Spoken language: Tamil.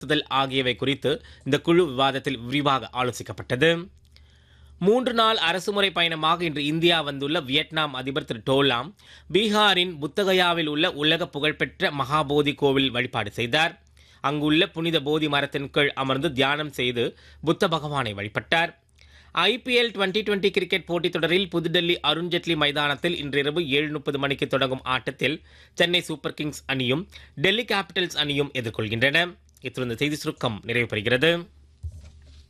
நடத்துதல் ஆகியவை குறித்து இந்த குழு விவாதத்தில் விரிவாக ஆலோசிக்கப்பட்டது மூன்று நாள் அரசுமுறை பயணமாக இன்று இந்தியா வந்துள்ள வியட்நாம் அதிபர் திரு டோலாம் பீகாரின் புத்தகயாவில் உள்ள உலக புகழ்பெற்ற மகாபோதி கோவில் வழிபாடு செய்தார் அங்குள்ள புனித போதி மரத்தின் கீழ் அமர்ந்து தியானம் செய்து புத்த பகவானை வழிபட்டார் ஐபிஎல் டுவெண்டி டுவெண்டி கிரிக்கெட் போட்டித் தொடரில் புதுடெல்லி அருண்ஜேட்லி மைதானத்தில் இன்றிரவு ஏழு முப்பது மணிக்கு தொடங்கும் ஆட்டத்தில் சென்னை சூப்பர் கிங்ஸ் அணியும் டெல்லி கேபிட்டல்ஸ் அணியும் எதிர்கொள்கின்றன இத்துடன் இந்த செய்தி சுருக்கம் நிறைவு பெறுகிறது